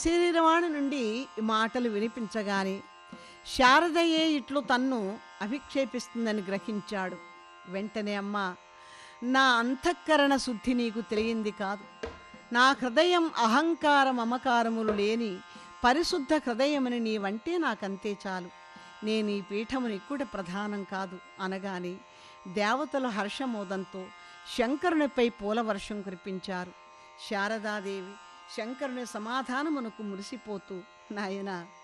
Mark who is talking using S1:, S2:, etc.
S1: శరీరవాణి నుండి ఈ మాటలు వినిపించగానే శారదయే ఇట్లు తన్ను అభిక్షేపిస్తుందని గ్రహించాడు వెంటనే అమ్మ నా అంతఃకరణ శుద్ధి నీకు తెలియంది కాదు నా హృదయం అహంకార మమకారములు లేని పరిశుద్ధ హృదయమని నీవంటే నాకంతే చాలు నేను ఈ పీఠముని కూడా ప్రధానం కాదు అనగానే దేవతలు హర్షమోదంతో శంకరునిపై పూలవర్షం కురిపించారు శారదాదేవి శంకరుని సమాధానమునకు మురిసిపోతూ నాయనా